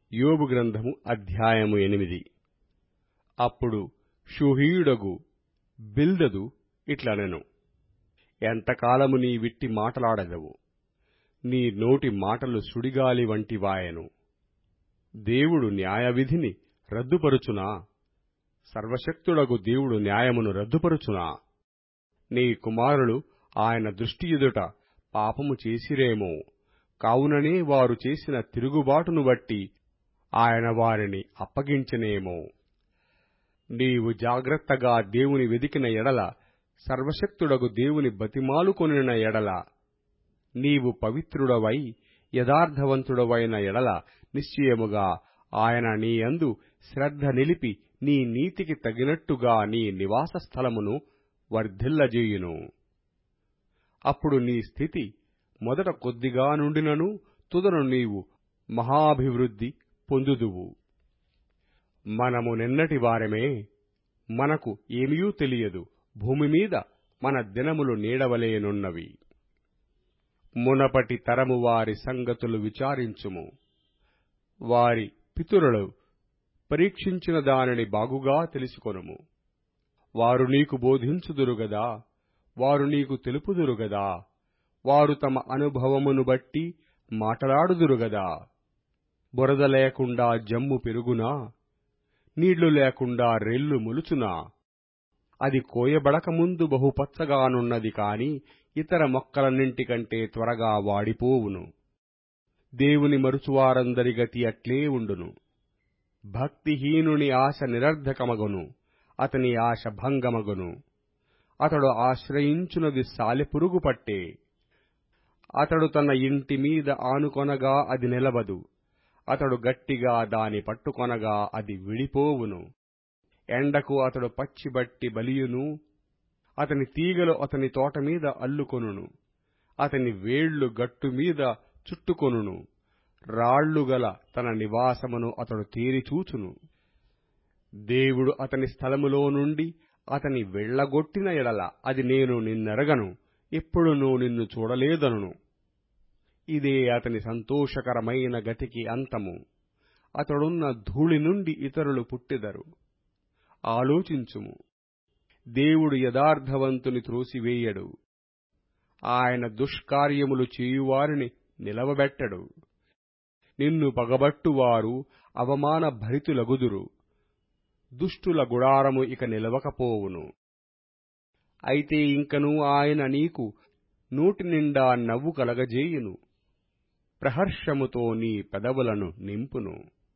యోబు గ్రంథము అధ్యాయము ఎనిమిది అప్పుడు షూహీయుడగు బిల్దదు ఇట్లనెను ఎంతకాలము నీ విట్టి మాటలాడెదవు నీ నోటి మాటలు సుడిగాలి వంటివాయెను దేవుడు న్యాయవిధిని రద్దుపరుచునా సర్వశక్తుడగు దేవుడు న్యాయమును రద్దుపరుచునా నీ కుమారులు ఆయన దృష్టి ఎదుట పాపము చేసిరేమో కావుననే వారు చేసిన తిరుగుబాటును బట్టి ఆయన వారిని అప్పగించెనేమో నీవు జాగ్రత్తగా దేవుని వెదికిన ఎడల సర్వశక్తుడగు దేవుని బతిమాలుకొనిన ఎడల నీవు పవిత్రుడవై యథార్థవంతుడవైన ఎడల నిశ్చయముగా ఆయన నీ యందు శ్రద్ధ నిలిపి నీ నీతికి తగినట్టుగా నీ నివాస స్థలమును వర్ధిల్లజేయును అప్పుడు నీ స్థితి మొదట కొద్దిగా నుండినను తుదను నీవు మహాభివృద్ధి పొందుదువు మనము నిన్నటి వారమే మనకు ఏమీ తెలియదు భూమి మీద మన దినములు నీడవలేనున్నవి మునపటి తరము వారి సంగతులు విచారించుము వారి పితురులు పరీక్షించిన దానిని బాగుగా తెలుసుకొనుము వారు నీకు బోధించుదురుగదా వారు నీకు తెలుపుదురుగదా వారు తమ అనుభవమును బట్టి మాటలాడుదురుగదా బురద లేకుండా జమ్ము పెరుగునా నీళ్లు లేకుండా రెల్లు ములుచునా అది కోయబడకముందు బహుపచ్చగానున్నది కాని ఇతర మొక్కలన్నింటికంటే త్వరగా వాడిపోవును దేవుని మరుచువారందరి గతి అట్లే ఉండును భక్తిహీనుని ఆశ నిరర్ధకమగును అతని ఆశ భంగమగును అతడు ఆశ్రయించునది సాలెపురుగు పట్టే అతడు తన ఇంటి మీద ఆనుకొనగా అది నిలబదు అతడు గట్టిగా దాని పట్టుకొనగా అది విడిపోవును ఎండకు అతడు పచ్చిబట్టి బలియును అతని తీగలు అతని తోట మీద అల్లుకొనును అతని వేళ్లు గట్టు మీద చుట్టుకొనును రాళ్లు గల తన నివాసమును అతడు తేరిచూచును దేవుడు అతని స్థలములో నుండి అతని వెళ్లగొట్టిన ఎడల అది నేను నిన్నెరగను ఎప్పుడునూ నిన్ను చూడలేదనును ఇదే అతని సంతోషకరమైన గతికి అంతము అతడున్న ధూళి నుండి ఇతరులు పుట్టెదరు ఆలోచించుము దేవుడు యథార్థవంతుని త్రోసివేయడు ఆయన దుష్కార్యములు చేయువారిని నిలవబెట్టడు నిన్ను పగబట్టువారు అవమాన భరితులగుదురు దుష్టుల గుడారము ఇక నిలవకపోవును అయితే ఇంకనూ ఆయన నీకు నోటి నిండా నవ్వు కలగజేయును ప్రహర్షముతో నీ పెదవులను నింపును